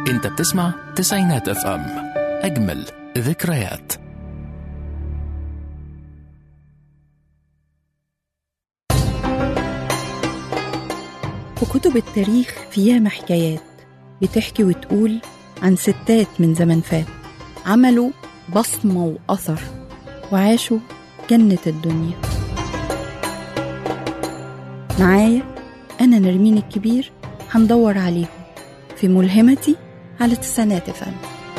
انت بتسمع تسعينات اف ام اجمل ذكريات وكتب التاريخ فيها حكايات بتحكي وتقول عن ستات من زمن فات عملوا بصمة وأثر وعاشوا جنة الدنيا معايا أنا نرمين الكبير هندور عليهم في ملهمتي على تسعينات فن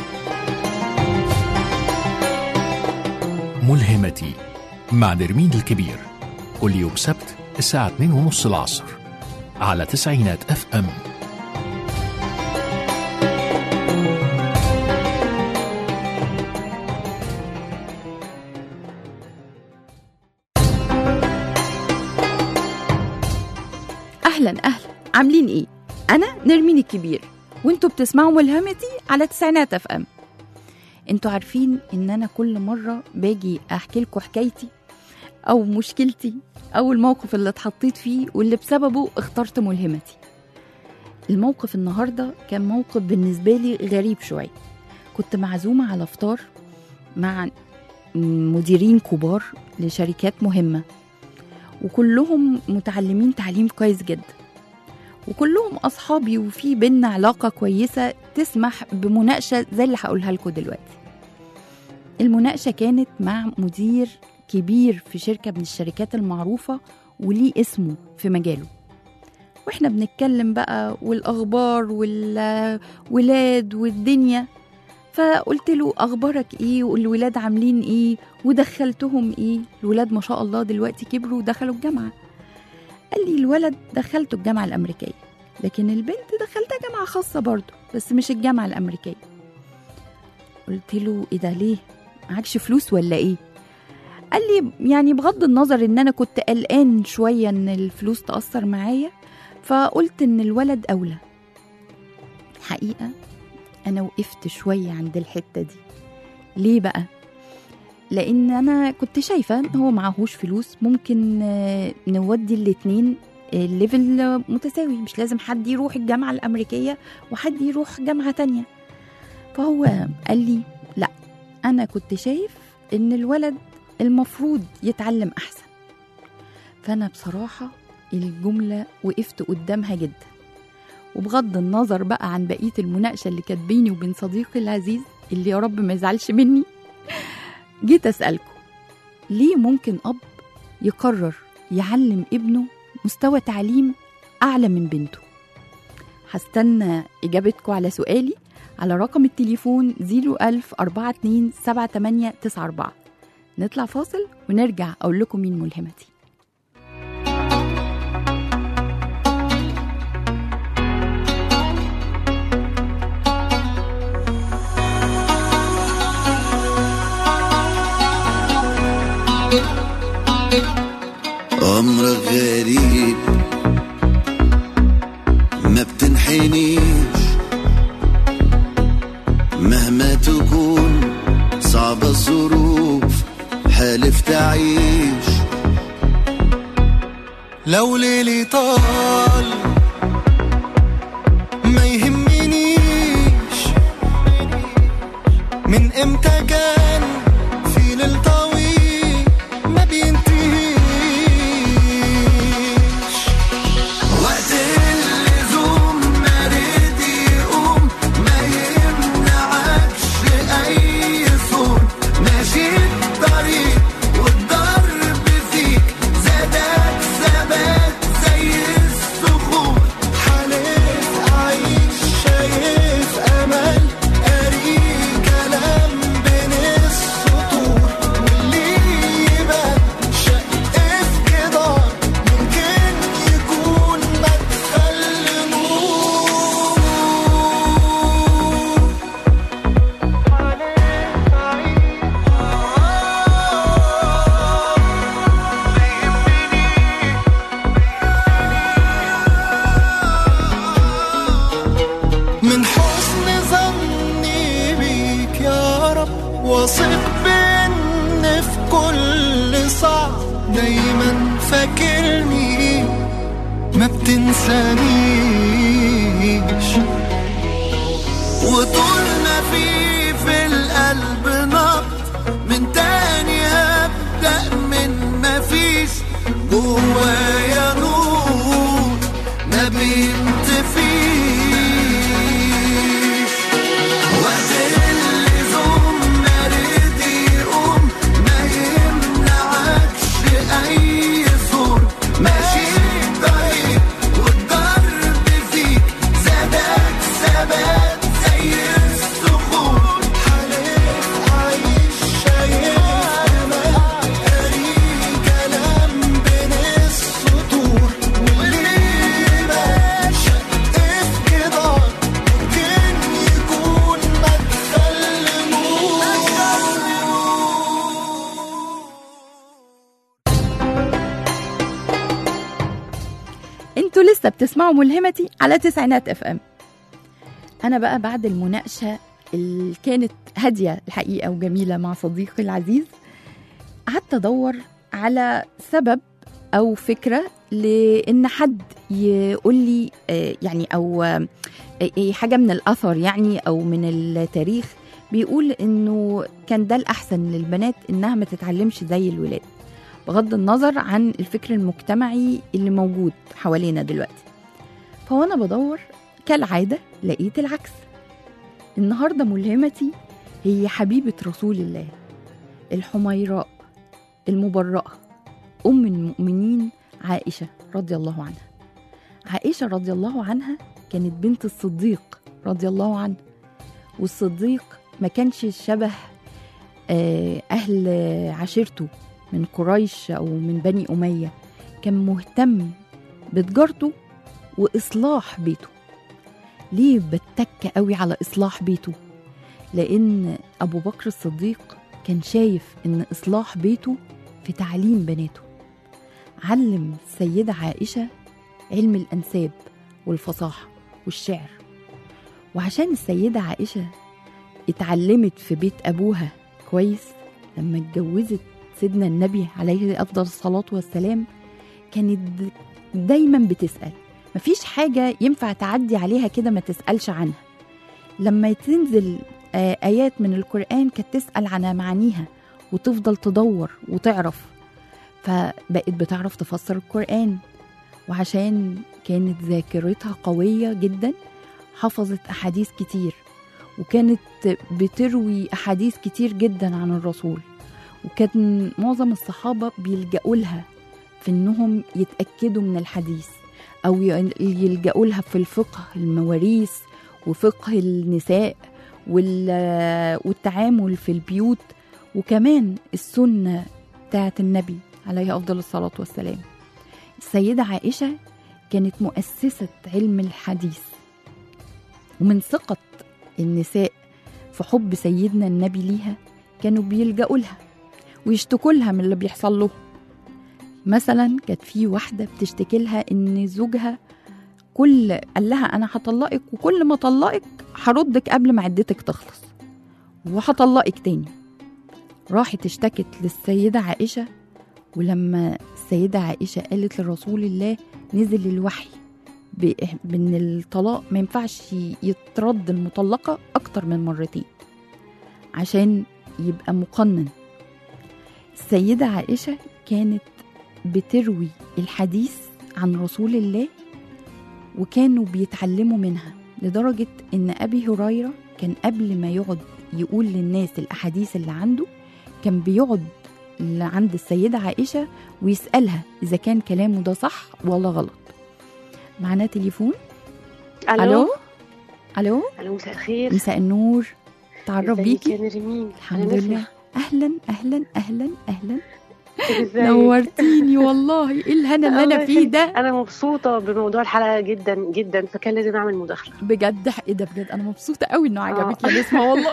ملهمتي مع نرمين الكبير كل يوم سبت الساعة 2 ونص العصر على تسعينات اف ام أهلا أهلا عاملين إيه؟ أنا نرمين الكبير وانتوا بتسمعوا ملهمتي على تسعينات اف ام انتوا عارفين ان انا كل مرة باجي احكي لكم حكايتي او مشكلتي او الموقف اللي اتحطيت فيه واللي بسببه اخترت ملهمتي الموقف النهاردة كان موقف بالنسبة لي غريب شوية كنت معزومة على فطار مع مديرين كبار لشركات مهمة وكلهم متعلمين تعليم كويس جدا وكلهم أصحابي وفي بينا علاقة كويسة تسمح بمناقشة زي اللي هقولها لكم دلوقتي المناقشة كانت مع مدير كبير في شركة من الشركات المعروفة وليه اسمه في مجاله واحنا بنتكلم بقى والأخبار والولاد والدنيا فقلت له أخبارك إيه والولاد عاملين إيه ودخلتهم إيه الولاد ما شاء الله دلوقتي كبروا ودخلوا الجامعة قال لي الولد دخلته الجامعة الأمريكية لكن البنت دخلتها جامعة خاصة برضه بس مش الجامعة الأمريكية قلت له إيه ده ليه معكش فلوس ولا إيه قال لي يعني بغض النظر إن أنا كنت قلقان شوية إن الفلوس تأثر معايا فقلت إن الولد أولى الحقيقة أنا وقفت شوية عند الحتة دي ليه بقى لان انا كنت شايفه ان هو معهوش فلوس ممكن نودي الاتنين الليفل متساوي مش لازم حد يروح الجامعه الامريكيه وحد يروح جامعه تانية فهو قال لي لا انا كنت شايف ان الولد المفروض يتعلم احسن فانا بصراحه الجمله وقفت قدامها جدا وبغض النظر بقى عن بقيه المناقشه اللي كانت بيني وبين صديقي العزيز اللي يا رب ما يزعلش مني جيت أسألكم ليه ممكن أب يقرر يعلم ابنه مستوى تعليم أعلى من بنته هستنى إجابتكم على سؤالي على رقم التليفون 01000 42 7894 نطلع فاصل ونرجع أقول لكم مين ملهمتي أمرك غريب ما بتنحنيش مهما تكون صعبة الظروف حالف تعيش لو ليلي طال ما يهمنيش من امتى كان في ليل طويل ما بينتهيش وقت اللزوم ما رد يقوم ما يمنعكش اي صوت ماشي الطريق والضرب فيك زادك ثبات زي الصخور حالف اعيش شايف امل قاري كلام بين السطور واللي يبان شق في جدار ممكن يكون مدخل نور من حسن ظني بيك يا رب واثق بان في كل صعب دايما فاكرني ما بتنسانيش وطول ما في في القلب نبض من تاني هبدأ من ما فيش جوايا نور ما بينطفيش وقت اللزوم نرد يقوم ما يمنعكش أي صوت ماشي الطريق والضرب فيك زادك ثبات زي الصخور حالف عايش شايف أمل قاري كلام بين السطور واللي ماشي في جدار ممكن يكون مدخل نور انتوا لسه بتسمعوا ملهمتي على تسعينات اف ام انا بقى بعد المناقشه اللي كانت هاديه الحقيقه وجميله مع صديقي العزيز قعدت ادور على سبب او فكره لان حد يقول لي آه، يعني او آه، آه، حاجه من الاثر يعني او من التاريخ بيقول انه كان ده الاحسن للبنات انها ما تتعلمش زي الولاد بغض النظر عن الفكر المجتمعي اللي موجود حوالينا دلوقتي فوانا بدور كالعادة لقيت العكس النهاردة ملهمتي هي حبيبة رسول الله الحميراء المبرأة أم المؤمنين عائشة رضي الله عنها عائشة رضي الله عنها كانت بنت الصديق رضي الله عنه والصديق ما كانش شبه آه، أهل عشيرته من قريش أو من بني أمية كان مهتم بتجارته وإصلاح بيته ليه بتك قوي على إصلاح بيته لأن أبو بكر الصديق كان شايف إن إصلاح بيته في تعليم بناته علم السيدة عائشة علم الأنساب والفصاحة والشعر وعشان السيدة عائشة اتعلمت في بيت أبوها كويس لما اتجوزت سيدنا النبي عليه أفضل الصلاة والسلام كانت دايما بتسأل مفيش حاجة ينفع تعدي عليها كده ما تسألش عنها لما تنزل آه، آيات من القرآن كانت تسأل عن معانيها وتفضل تدور وتعرف فبقت بتعرف تفسر القرآن وعشان كانت ذاكرتها قوية جدا حفظت أحاديث كتير وكانت بتروي أحاديث كتير جدا عن الرسول وكان معظم الصحابة بيلجأوا لها في إنهم يتأكدوا من الحديث أو ي- يلجأوا لها في الفقه المواريث وفقه النساء وال- والتعامل في البيوت وكمان السنة بتاعت النبي عليه أفضل الصلاة والسلام السيدة عائشة كانت مؤسسة علم الحديث ومن ثقة النساء في حب سيدنا النبي ليها كانوا بيلجأوا لها ويشتكوا لها من اللي بيحصل له مثلا كانت في واحدة بتشتكي لها إن زوجها كل قال لها أنا هطلقك وكل ما طلقك هردك قبل ما عدتك تخلص وهطلقك تاني راحت اشتكت للسيدة عائشة ولما السيدة عائشة قالت لرسول الله نزل الوحي ب- بان الطلاق ما ينفعش يترد المطلقة أكتر من مرتين عشان يبقى مقنن السيدة عائشة كانت بتروي الحديث عن رسول الله وكانوا بيتعلموا منها لدرجة إن أبي هريرة كان قبل ما يقعد يقول للناس الأحاديث اللي عنده كان بيقعد اللي عند السيدة عائشة ويسألها إذا كان كلامه ده صح ولا غلط معنا تليفون ألو ألو الو مساء الخير مساء النور تعرف بيكي انا ريمين الحمد لله أهلا أهلا أهلا أهلا ازيك نورتيني والله إيه الهنا اللي أنا الله فيه يخليك. ده انا مبسوطه بموضوع الحلقه جدا جدا فكان لازم اعمل مداخله بجد ايه ده بجد أنا مبسوطة قوي إنه عجبك يا نسمة والله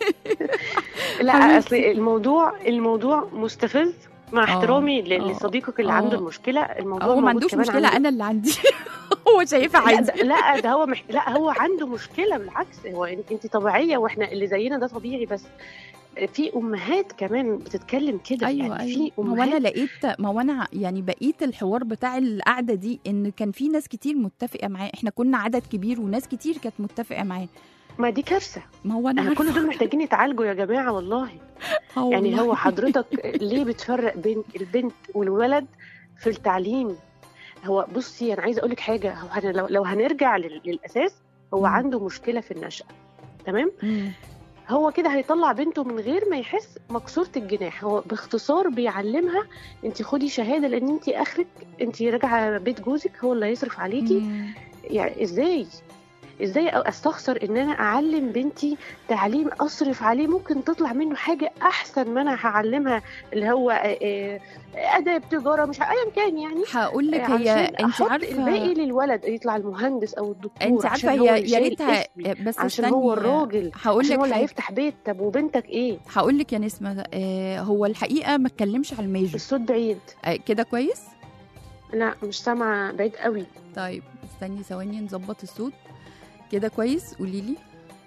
لا حبيبتي. اصل الموضوع الموضوع مستفز مع آه، احترامي ل- آه، لصديقك اللي آه. عنده المشكله الموضوع هو ما موجود عندوش كمان مشكلة عندي. أنا اللي عندي هو شايفها لا عادي ده, لا ده هو مح... لا هو عنده مشكله بالعكس هو إن- انت طبيعيه واحنا اللي زينا ده طبيعي بس في امهات كمان بتتكلم كده ايوه يعني ايوه في ما هو انا امهات لقيت ما هو انا يعني بقيت الحوار بتاع القعده دي ان كان في ناس كتير متفقه معاه احنا كنا عدد كبير وناس كتير كانت متفقه معاه ما دي كارثه ما هو انا انا عارفه كل دول محتاجين يتعالجوا يا جماعه والله آه يعني والله. هو حضرتك ليه بتفرق بين البنت والولد في التعليم هو بصي انا عايزه اقول لك حاجه هو أنا لو, لو هنرجع لل- للاساس هو مم. عنده مشكله في النشأة تمام مم. هو كده هيطلع بنته من غير ما يحس مكسوره الجناح هو باختصار بيعلمها انت خدي شهاده لان انت اخرك انت راجعه بيت جوزك هو اللي هيصرف عليكي مم. يعني ازاي ازاي استخسر ان انا اعلم بنتي تعليم اصرف عليه ممكن تطلع منه حاجه احسن ما انا هعلمها اللي هو آه، آه، اداب تجاره مش ع- ايا كان يعني هقول لك آه، هي علشان انت أحط عارفه الباقي للولد يطلع المهندس او الدكتور انت عارفه عشان هو هي اللي يا شايل ريتها اسمي، بس عشان استني هو الراجل هقول عشان لك هو اللي حاجة. هيفتح بيت طب وبنتك ايه هقول لك يا نسمه آه هو الحقيقه ما اتكلمش على الميجر الصوت بعيد آه كده كويس لا مش سامعه بعيد قوي طيب استني ثواني نظبط الصوت كده كويس قولي لي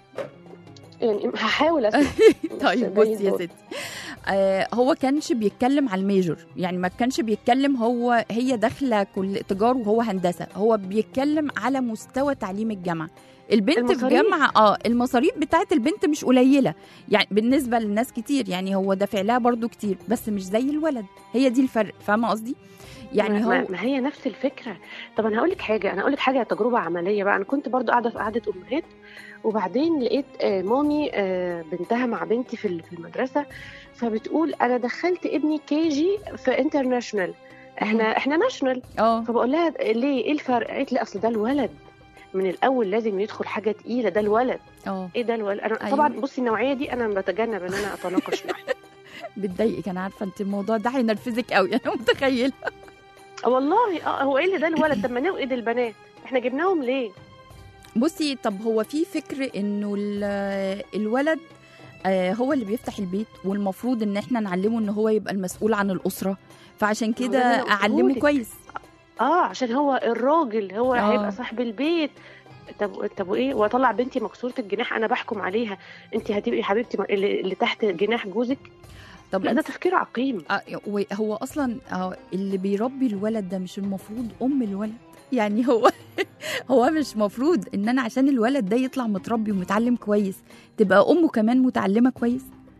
يعني هحاول اسمع بس طيب بعيد بصي يا برضه. ستي آه هو كانش بيتكلم على الميجور يعني ما كانش بيتكلم هو هي داخله كل تجار وهو هندسه هو بيتكلم على مستوى تعليم الجامعه البنت في المصاريف. جامعه اه المصاريف بتاعت البنت مش قليله يعني بالنسبه للناس كتير يعني هو دافع لها برضو كتير بس مش زي الولد هي دي الفرق فاهمه قصدي يعني ما, هو ما- ما هي نفس الفكره طب انا هقول لك حاجه انا هقول لك حاجه تجربه عمليه بقى انا كنت برضو قاعده في قعده امهات وبعدين لقيت آه، مامي آه، بنتها مع بنتي في ال- في المدرسه فبتقول انا دخلت ابني كي جي في انترناشونال احنا احنا ناشونال اه فبقول لها ليه ايه الفرق قالت لي اصل ده الولد من الاول لازم يدخل حاجه تقيله ده الولد اه ايه ده الولد انا أيوة. طبعا بصي النوعيه دي انا بتجنب ان انا اتناقش معاها بتضايقك انا عارفه انت الموضوع ده هينرفزك قوي انا متخيله والله اه هو ايه اللي ده الولد طب ما نوقد البنات احنا جبناهم ليه بصي طب هو في فكر انه ال- الولد آه، هو اللي بيفتح البيت والمفروض ان احنا نعلمه ان هو يبقى المسؤول عن الاسره فعشان ما هو كده ده اللي اعلمه قلتهولك. كويس اه عشان هو الراجل هو آه. هيبقى صاحب البيت طب طب وايه واطلع بنتي مكسوره الجناح انا بحكم عليها انت هتبقي حبيبتي م- اللي اللي تحت جناح جوزك طب لا ده انت تفكير عقيم آه، و- هو اصلا آه، اللي بيربي الولد ده مش المفروض ام الولد يعني هو هو مش مفروض ان انا عشان الولد ده يطلع متربي ومتعلم كويس تبقى امه كمان متعلمه كويس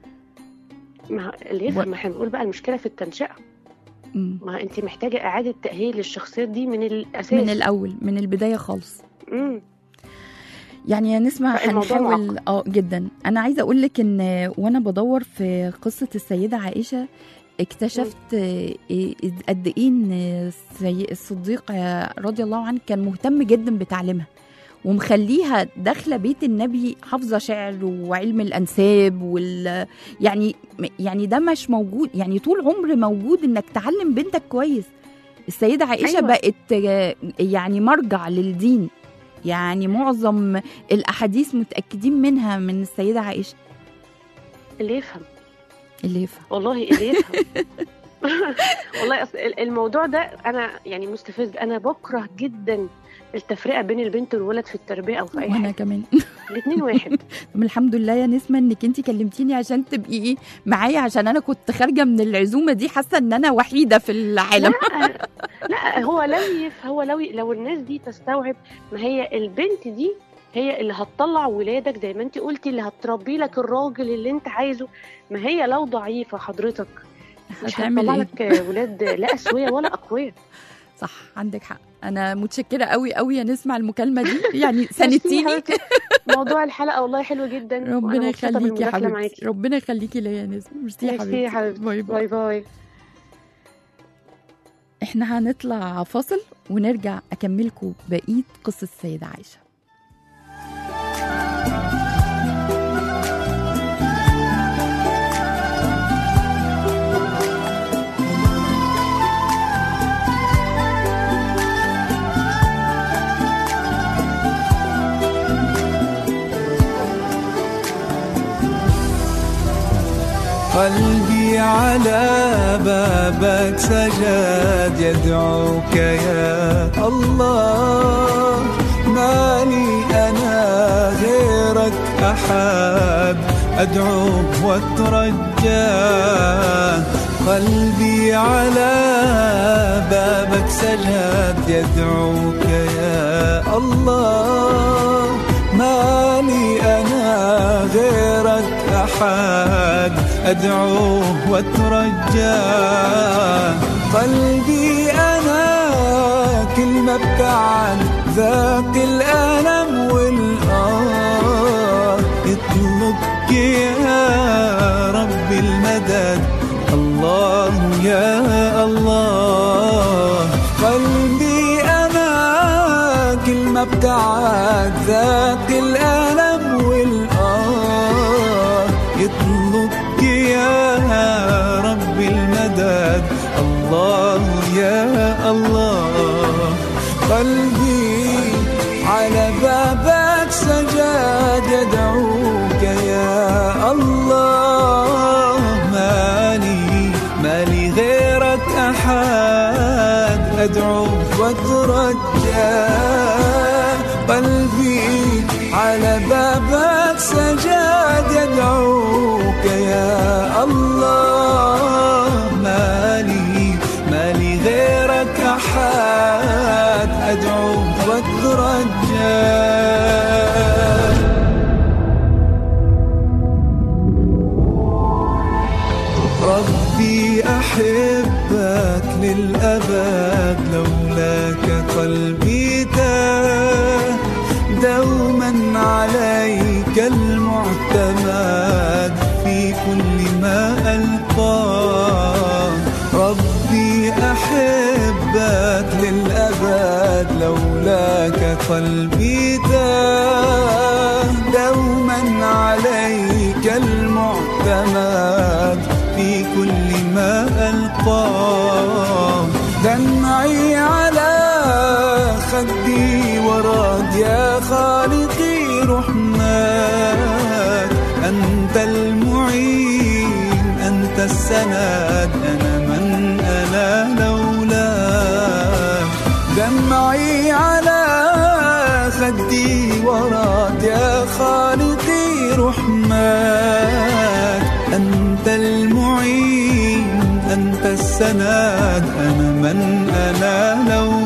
ما اللي يفهم ما احنا بنقول بقى المشكله في التنشئه مم. ما انت محتاجه اعاده تاهيل للشخصيات دي من الاساس من الاول من البدايه خالص مم. يعني يا نسمة الموضوع هنحاول اه جدا انا عايزه اقول لك ان وانا بدور في قصه السيده عائشه اكتشفت آه، إيه- قد ايه ان السي- الصديق آه، رضي الله عنه كان مهتم جدا بتعليمها ومخليها داخله بيت النبي حافظه شعر وعلم الانساب وال يعني يعني ده مش موجود يعني طول عمر موجود انك تعلم بنتك كويس السيده عائشه أيوة. أيوة. بقت آه، يعني مرجع للدين يعني معظم الاحاديث متاكدين منها من السيده عائشه اللي يفهم اللي يفهم والله اللي يفهم والله أصل الموضوع ده انا يعني مستفز انا بكره جدا التفرقه بين البنت والولد في التربيه او في اي وانا حاجه كمان الاثنين واحد طب الحمد لله يا نسمه انك انت كلمتيني عشان تبقي ايه معايا عشان انا كنت خارجه من العزومه دي حاسه ان انا وحيده في العالم لا لا هو لو يف هو لو لو الناس دي تستوعب ما هي البنت دي هي اللي هتطلع ولادك زي ما انت قلتي اللي هتربي لك الراجل اللي انت عايزه ما هي لو ضعيفه حضرتك مش هتعمل هتطلع ايه لك ولاد لا اسويه ولا اقوياء صح عندك حق انا متشكره قوي قوي يا نسمه على المكالمه دي يعني ميرسي يا ساندتيني حبيبتي. موضوع الحلقه والله حلو جدا وأنا ربنا مبسوطة يخليكي يا بالمداخلة حبيبتي معاكي. ربنا يخليكي ليا يا نسمه ميرسي يا ميرسي يا حبيبتي حبيبتي باي باي باي باي احنا هنطلع فاصل ونرجع اكملكم بقيه قصه السيده عائشه قلبي على بابك سجد يدعوك يا الله مالي أنا غيرك أحد أدعوك وأترجى قلبي على بابك سجد يدعوك يا الله مالي أنا أحد أدعوه وأترجاه قلبي أنا كل ما ابتعد ذاق الألم والآه يطلبك يا رب المدد الله يا الله قلبي أنا كل ما ابتعد ذاق الألم والآه يطلبك يا رب المدد الله يا الله قلبي على بابك سجاد يدعوك يا الله مالي مالي غيرك أحد أدعوك وأترجى قلبي على بابك سجاد يدعوك يا الله مالي مالي غيرك أحد أدعوك وأترجى ربي أحبك للأبد لولاك قلبي تاه دوما عليك المعتمد في كل ما ألقاه ربي أحبك للأبد لولاك قلبي تاه دوما عليك المعتمد في كل ما ألقاه دمعي على خدي وراك يا خالقي رحمك أنت المعين أنت السند أنا من أنا لولاك دمعي على خدي وراك يا خالقي رحمك أنت المعين أنت السند أنا من أنا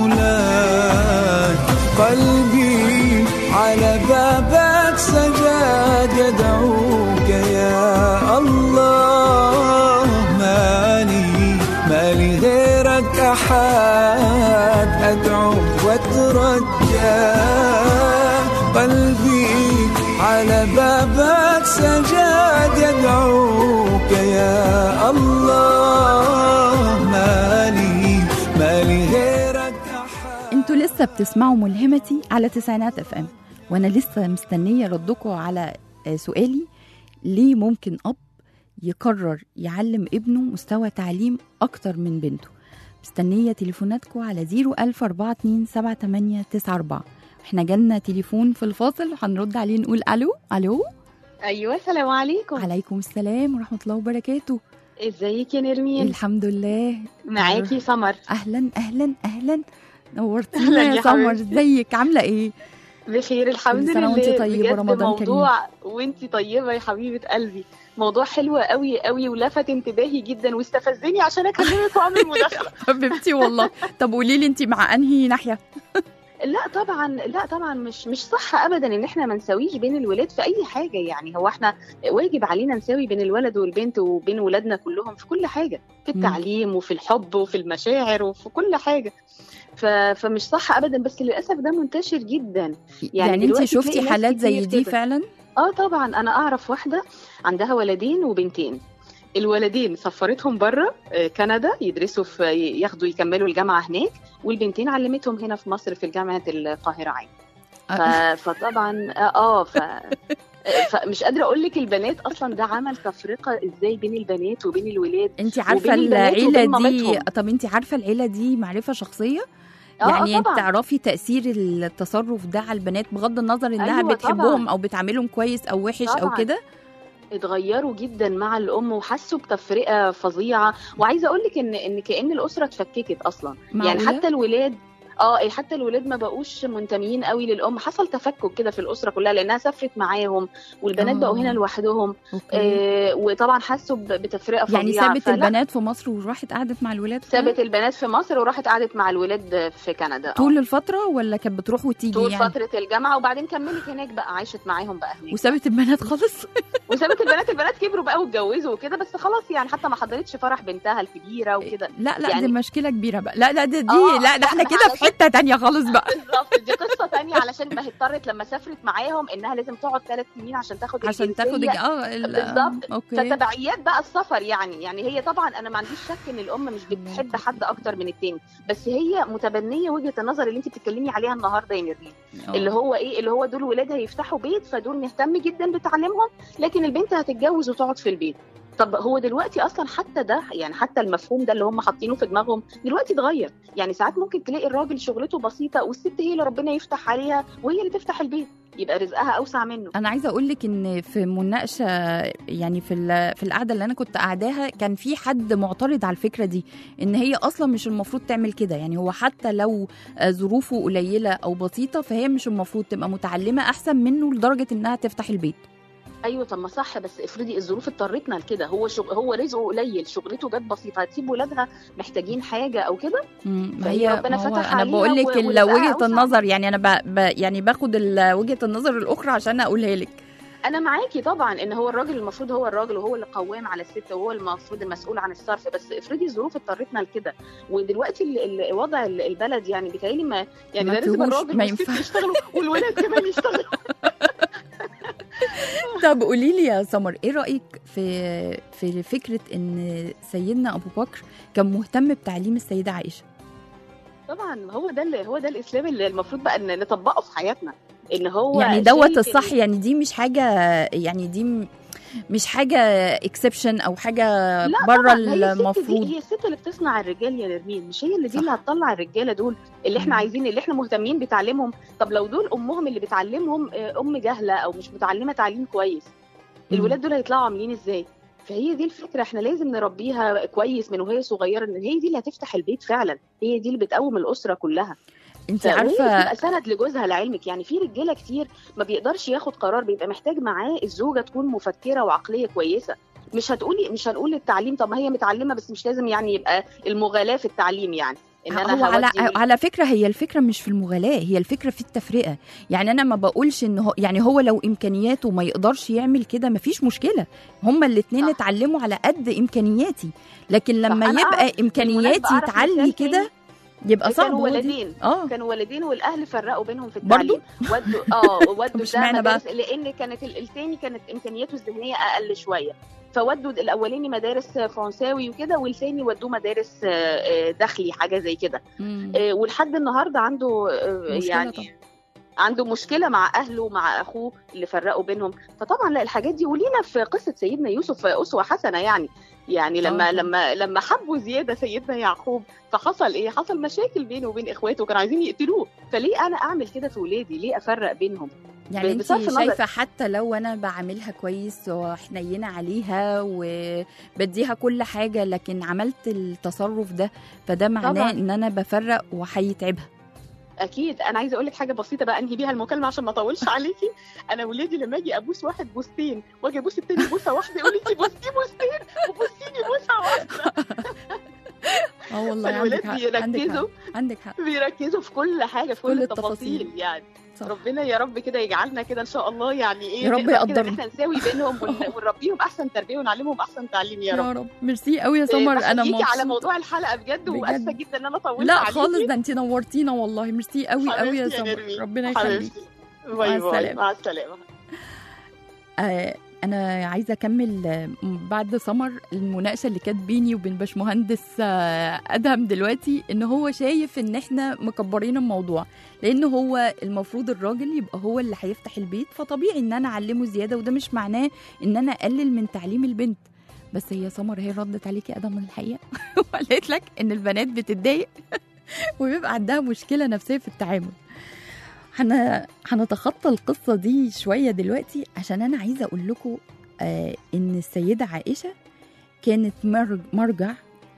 لولاك قلبي على بابك سجاد يدعوك يا الله مالي مالي غيرك أحد أدعوك وأترجى قلبي على بابك سجاد يدعوك يا الله مالي مالي غيرك أحد انتوا لسه بتسمعوا ملهمتي على تسعينات اف ام وانا لسه مستنيه ردكم على آه، سؤالي ليه ممكن اب يقرر يعلم ابنه مستوى تعليم اكتر من بنته مستنيه تليفوناتكم على 010427894 احنا جالنا تليفون في الفاصل هنرد عليه نقول الو الو ايوه السلام عليكم عليكم السلام ورحمه الله وبركاته ازيك يا نرمين الحمد لله معاكي سمر اهلا اهلا اهلا نورتينا أهلاً يا يا سمر حبيبتي. ازيك عامله ايه بخير الحمد كل سنة لله وانتي طيبة بجد ورمضان كريم. موضوع وانتي طيبه يا حبيبه قلبي موضوع حلو قوي قوي ولفت انتباهي جدا واستفزني عشان اكلمك واعمل مداخله حبيبتي والله طب قولي لي انت مع انهي ناحيه لا طبعا لا طبعا مش مش صح ابدا ان احنا ما نساويش بين الولاد في اي حاجه يعني هو احنا واجب علينا نساوي بين الولد والبنت وبين ولادنا كلهم في كل حاجه في مم. التعليم وفي الحب وفي المشاعر وفي كل حاجه ف... فمش صح ابدا بس للاسف ده منتشر جدا يعني, يعني انت دلوقتي شفتي تلاقي ناس حالات زي كتير دي كده. فعلا اه طبعا انا اعرف واحده عندها ولدين وبنتين الولدين سفرتهم بره آه، كندا يدرسوا في ياخدوا يكملوا الجامعه هناك والبنتين علمتهم هنا في مصر في جامعه القاهره عين ف... فطبعا اه آه، ف... فمش قادره اقول لك البنات اصلا ده عمل تفرقه ازاي بين البنات وبين الولاد انت عارفه وبين البنات العيله وبين دي مامتهم. طب انت عارفه العيله دي معرفه شخصيه اه يعني آه انت طبعا تعرفي تاثير التصرف ده على البنات بغض النظر انها أيوة بتحبهم طبعا. او بتعاملهم كويس او وحش او طبعا. كده اتغيروا جدا مع الام وحسوا بتفرقه فظيعه وعايزه اقول لك ان ان كان الاسره اتفككت اصلا يعني معقولة؟ حتى الولاد اه حتى الولاد ما بقوش منتميين قوي للام حصل تفكك كده في الاسره كلها لانها سافرت معاهم والبنات آه. بقوا هنا لوحدهم أوكي. آه وطبعا حسوا ب- بتفرقه فظيعه يعني سابت فلا، البنات في مصر وراحت قعدت مع الولاد كده؟ سابت البنات في مصر وراحت قعدت مع الولاد في كندا آه. طول الفتره ولا كانت بتروح وتيجي طول يعني فتره الجامعه وبعدين كملت هناك بقى عاشت معاهم بقى هناك وسابت البنات خالص وسابت البنات البنات كبروا بقى واتجوزوا وكده بس خلاص يعني حتى ما حضرتش فرح بنتها الكبيره وكده لا لا يعني- دي مشكله كبيره بقى لا لا دي, دي آه، لا ده احنا لا، كده في علشان- حته تانية خالص بقى بالظبط دي قصه تانية علشان ما هي اضطرت لما سافرت معاهم انها لازم تقعد ثلاث سنين عشان تاخد عشان تاخد الجنسية. الج- اه ال- بالظبط. اوكي فتبعيات بقى السفر يعني يعني هي طبعا انا ما عنديش شك ان الام مش بتحب حد اكتر من التاني بس هي متبنيه وجهه النظر اللي انت بتتكلمي عليها النهارده يا نرمين آه. اللي هو ايه اللي هو دول ولاد هيفتحوا بيت فدول نهتم جدا بتعليمهم لكن البنت هتتجوز وتقعد في البيت طب هو دلوقتي اصلا حتى ده يعني حتى المفهوم ده اللي هم حاطينه في دماغهم دلوقتي اتغير يعني ساعات ممكن تلاقي الراجل شغلته بسيطه والست هي اللي ربنا يفتح عليها وهي اللي تفتح البيت يبقى رزقها اوسع منه انا عايزه اقول لك ان في مناقشه يعني في ال- في القعده اللي انا كنت قاعداها كان في حد معترض على الفكره دي ان هي اصلا مش المفروض تعمل كده يعني هو حتى لو آه، ظروفه قليله او بسيطه فهي مش المفروض تبقى متعلمه احسن منه لدرجه انها تفتح البيت ايوه طب ما صح بس افرضي الظروف اضطرتنا لكده هو شغ... هو رزقه قليل شغلته جت بسيطه هتسيب ولادها محتاجين حاجه او كده مم، ما فهي هي ربنا ما هو فتح انا عليها بقول لك و- ال- ورزقها وجهه أوسع. النظر يعني انا ب... ب... يعني باخد ال- وجهه النظر الاخرى عشان اقولها لك انا معاكي طبعا ان هو الراجل المفروض هو الراجل وهو اللي قوام على الست وهو المفروض المسؤول عن الصرف بس افرضي الظروف اضطرتنا لكده ودلوقتي ال- ال- وضع ال- البلد يعني بيتهيألي ما يعني ما ده لازم فيهوش- الراجل ما والست ينفع. يشتغلوا والولاد كمان يشتغلوا طب قولي لي يا سمر ايه رايك في في فكره ان سيدنا ابو بكر كان مهتم بتعليم السيده عائشه طبعا هو ده اللي هو ده الاسلام اللي المفروض بقى ان نطبقه في حياتنا ان هو يعني دوت شايف إن- الصح يعني دي مش حاجه يعني دي م- مش حاجه اكسبشن او حاجه لا بره طبعاً، ما هي الست المفروض دي هي الست اللي بتصنع الرجال يا نرمين مش هي اللي دي اللي هتطلع الرجاله دول اللي احنا مم. عايزين اللي احنا مهتمين بتعليمهم طب لو دول امهم اللي بتعلمهم آه، ام جهله او مش متعلمه تعليم كويس الولاد دول هيطلعوا عاملين ازاي فهي دي الفكره احنا لازم نربيها كويس من وهي صغيره ان هي دي اللي هتفتح البيت فعلا هي دي اللي بتقوم الاسره كلها انت وهي عارفه بتبقى سند لجوزها لعلمك يعني في رجاله كتير ما بيقدرش ياخد قرار بيبقى محتاج معاه الزوجه تكون مفكره وعقليه كويسه مش هتقولي مش هنقول التعليم طب ما هي متعلمه بس مش لازم يعني يبقى المغالاه في التعليم يعني ان انا هو على هودي على فكره هي الفكره مش في المغالاه هي الفكره في التفرقه يعني انا ما بقولش ان هو يعني هو لو امكانياته ما يقدرش يعمل كده مفيش مشكله هما الاثنين صح. اتعلموا على قد امكانياتي لكن لما أنا يبقى أعرف- امكانياتي بالمناسبة أعرف تعلي مثال كده يبقى صعب كانوا هو دي. ولدين اه كانوا ولدين والاهل فرقوا بينهم في برضو؟ التعليم ودوا اه طب ودوا ده اشمعنى بقى؟ مدارس لان كانت ال- التاني كانت امكانياته الذهنيه اقل شويه فودوا الاولاني مدارس فرنساوي وكده والثاني ودوه مدارس آه، آه، داخلي حاجه زي كده مم. آه، ولحد النهارده عنده آه، مشكلة يعني طبعا. عنده مشكله مع اهله ومع اخوه اللي فرقوا بينهم فطبعا لا الحاجات دي ولينا في قصه سيدنا يوسف اسوه حسنه يعني يعني لما آه. لما لما حبوا زياده سيدنا يعقوب فحصل ايه حصل مشاكل بينه وبين اخواته وكانوا عايزين يقتلوه فليه انا اعمل كده في ولادي ليه افرق بينهم يعني انت بصرف النظر- شايفه حتى لو انا بعاملها كويس وحنينه عليها وبديها كل حاجه لكن عملت التصرف ده فده معناه طبعاً. ان انا بفرق وهيتعبها اكيد انا عايزه اقول لك حاجه بسيطه بقى انهي بيها المكالمه عشان ما اطولش عليكي انا ولادي لما اجي ابوس واحد بوستين واجي ابوس التاني بوسه واحده يقول لي انت بوستي بوستين وبوستيني بوسه واحده اه والله عندك فالولاد حق عندك حق بيركزوا عندك حق بيركزوا في كل حاجه في كل, كل التفاصيل التفاصيل. يعني صح. ربنا يا رب كده يجعلنا كده ان شاء الله يعني ايه يا رب نقدر كده يقدرنا. ان احنا نساوي بينهم ون- ونربيهم احسن تربيه ونعلمهم احسن تعليم يا رب يا رب ميرسي قوي يا سمر انا بحييكي على مبسوطه موضوع الحلقه بجد, بجد. واسفه جدا ان انا طولت لا عليكي خالص ده انت نورتينا والله ميرسي قوي قوي يا حبيبتي سمر نرمين. ربنا يخليك حبيبتي باي باي السلامة. مع السلامه آه، انا عايزه اكمل آه، بعد سمر المناقشه اللي كانت بيني وبين باشمهندس آه، ادهم دلوقتي ان هو شايف ان احنا مكبرين الموضوع لان هو المفروض الراجل يبقى هو اللي هيفتح البيت فطبيعي ان انا اعلمه زياده وده مش معناه ان انا اقلل من تعليم البنت بس هي سمر هي ردت عليكي ادهم من الحقيقه وقالت لك ان البنات بتتضايق وبيبقى عندها مشكله نفسيه في التعامل هن... هنتخطى القصة دي شوية دلوقتي عشان أنا عايزة أقول لكم آه إن السيدة عائشة كانت مرج... مرجع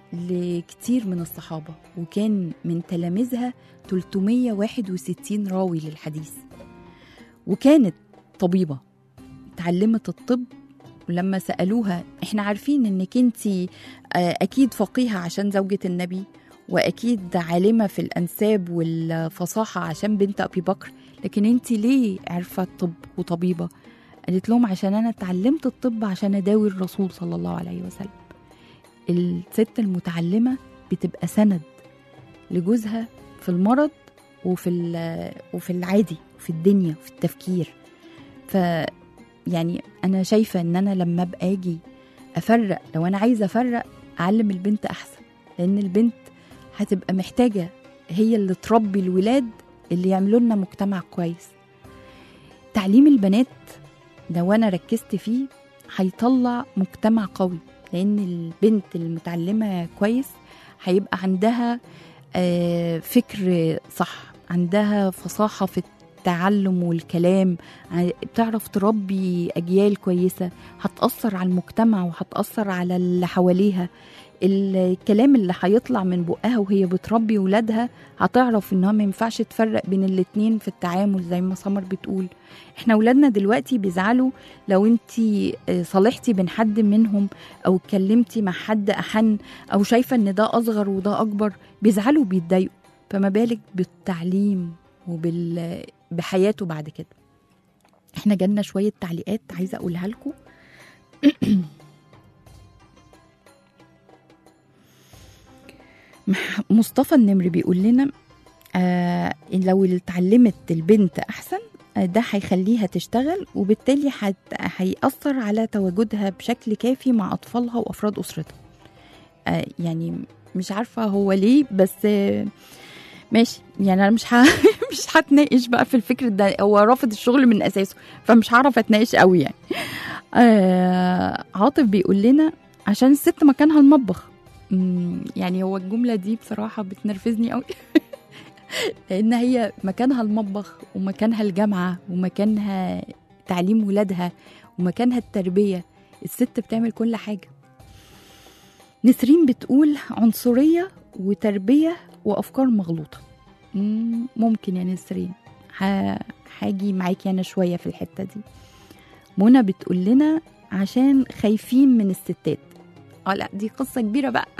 لكتير من الصحابة وكان من تلاميذها 361 راوي للحديث وكانت طبيبة اتعلمت الطب ولما سألوها احنا عارفين انك انت اكيد فقيهة عشان زوجة النبي واكيد عالمة في الانساب والفصاحة عشان بنت ابي بكر لكن انت ليه عارفة الطب وطبيبة قالت لهم عشان انا اتعلمت الطب عشان اداوي الرسول صلى الله عليه وسلم الست المتعلمة بتبقى سند لجوزها في المرض وفي ال- وفي العادي في الدنيا في التفكير ف يعني انا شايفه ان انا لما ابقى اجي افرق لو انا عايزه افرق اعلم البنت احسن لان البنت هتبقى محتاجه هي اللي تربي الولاد اللي يعملوا لنا مجتمع كويس تعليم البنات لو انا ركزت فيه هيطلع مجتمع قوي لان البنت المتعلمه كويس هيبقى عندها آه، فكر صح عندها فصاحه في التعلم والكلام ع- بتعرف تربي أجيال كويسة هتأثر على المجتمع وهتأثر على اللي حواليها الكلام اللي هيطلع من بقها وهي بتربي ولادها هتعرف انها ما ينفعش تفرق بين الاتنين في التعامل زي ما سمر بتقول احنا ولادنا دلوقتي بيزعلوا لو انتي آه، صالحتي بين حد منهم او اتكلمتي مع حد احن او شايفه ان ده اصغر وده اكبر بيزعلوا وبيتضايقوا فما بالك بالتعليم وبال بحياته بعد كده احنا جالنا شوية تعليقات عايزة اقولها لكم مح- مصطفى النمر بيقول لنا آه إن لو اتعلمت البنت احسن آه، ده هيخليها تشتغل وبالتالي هت- هيأثر على تواجدها بشكل كافي مع أطفالها وأفراد أسرتها آه يعني مش عارفة هو ليه بس آه ماشي يعني أنا مش ه... مش هتناقش بقى في الفكر ده هو رافض الشغل من أساسه فمش هعرف أتناقش قوي يعني آه عاطف بيقول لنا عشان الست مكانها المطبخ مم، يعني هو الجملة دي بصراحة بتنرفزني قوي لأن هي مكانها المطبخ ومكانها الجامعة ومكانها تعليم ولادها ومكانها التربية الست بتعمل كل حاجة نسرين بتقول عنصرية وتربية وأفكار مغلوطة مم، ممكن يا نسرين ه- هاجي معاكي أنا شوية في الحتة دي منى بتقول لنا عشان خايفين من الستات اه لا دي قصة كبيرة بقى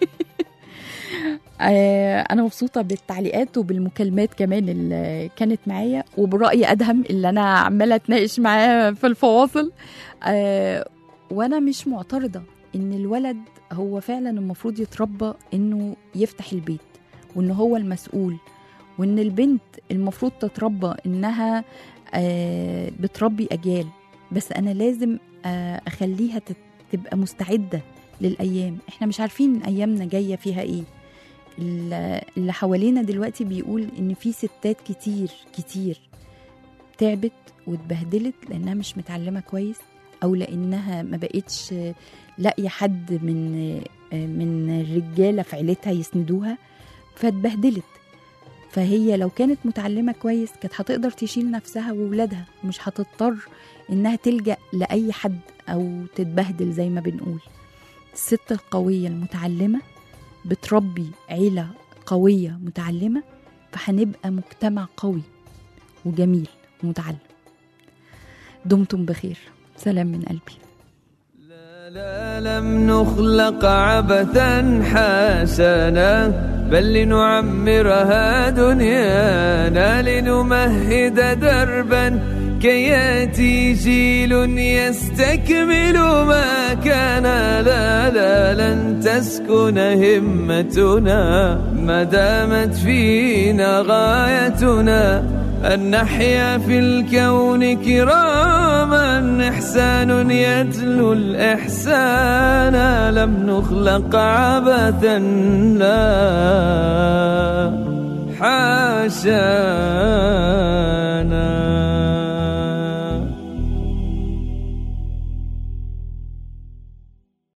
آه، انا مبسوطه بالتعليقات وبالمكالمات كمان اللي كانت معايا وبراي ادهم اللي انا عماله اتناقش معاه في الفواصل آه، وانا مش معترضه ان الولد هو فعلا المفروض يتربى انه يفتح البيت وان هو المسؤول وان البنت المفروض تتربى انها آه، بتربي اجيال بس انا لازم آه، اخليها تت- تبقى مستعده للايام احنا مش عارفين ايامنا جايه فيها ايه ال- اللي حوالينا دلوقتي بيقول ان في ستات كتير كتير تعبت واتبهدلت لانها مش متعلمه كويس او لانها ما بقتش لاقيه حد من من الرجاله في عيلتها يسندوها فاتبهدلت فهي لو كانت متعلمه كويس كانت هتقدر تشيل نفسها وولادها مش هتضطر انها تلجا لاي حد او تتبهدل زي ما بنقول الست القويه المتعلمه بتربي عيلة قوية متعلمة فهنبقى مجتمع قوي وجميل ومتعلم دمتم بخير سلام من قلبي لا لم نخلق عبثا حسنا بل لنعمرها دنيانا لنمهد دربا كي ياتي جيل يستكمل ما كان لا لا لن تسكن همتنا ما دامت فينا غايتنا أن نحيا في الكون كراما إحسان يتلو الإحسان لم نخلق عبثا لا حاشا